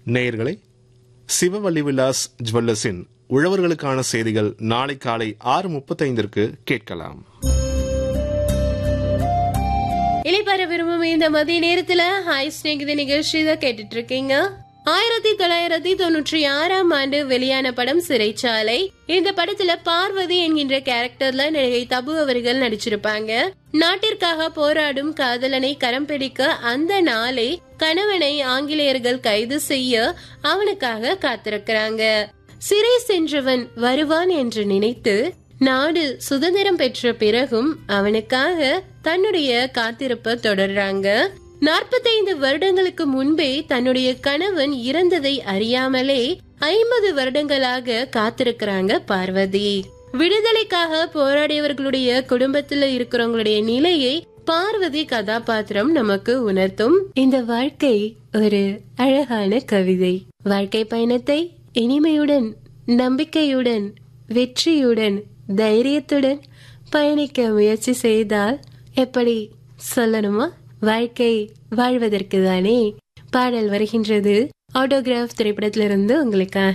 நேயர்களே சிவவள்ளி விலாஸ் ஜுவல்லர்ஸின் உழவர்களுக்கான செய்திகள் நாளை காலை ஆறு முப்பத்தைந்திற்கு கேட்கலாம் இளைப்பாற விரும்பும் இந்த மதிய நேரத்துல ஹாய் ஸ்நேகித நிகழ்ச்சி தான் கேட்டுட்டு இருக்கீங்க ஆயிரத்தி தொள்ளாயிரத்தி தொண்ணூற்றி ஆறாம் ஆண்டு வெளியான படம் சிறைச்சாலை இந்த படத்துல பார்வதி என்கின்ற கேரக்டர்ல நடிகை தபு அவர்கள் நடிச்சிருப்பாங்க நாட்டிற்காக போராடும் காதலனை கரம் பிடிக்க அந்த நாளை கணவனை ஆங்கிலேயர்கள் கைது செய்ய அவனுக்காக காத்திருக்கிறாங்க சிறை சென்றவன் வருவான் என்று நினைத்து நாடு சுதந்திரம் பெற்ற பிறகும் அவனுக்காக தன்னுடைய காத்திருப்ப தொடர்றாங்க நாற்பத்தைந்து வருடங்களுக்கு முன்பே தன்னுடைய கணவன் இறந்ததை அறியாமலே ஐம்பது வருடங்களாக காத்திருக்கிறாங்க பார்வதி விடுதலைக்காக போராடியவர்களுடைய குடும்பத்துல இருக்கிறவங்களுடைய நிலையை பார்வதி கதாபாத்திரம் நமக்கு உணர்த்தும் இந்த வாழ்க்கை ஒரு அழகான கவிதை வாழ்க்கை பயணத்தை இனிமையுடன் நம்பிக்கையுடன் வெற்றியுடன் தைரியத்துடன் பயணிக்க முயற்சி செய்தால் எப்படி சொல்லணுமா வாழ்க்கை வாழ்வதற்கு தானே பாடல் வருகின்றது ஆட்டோகிராஃப் திரைப்படத்திலிருந்து உங்களுக்காக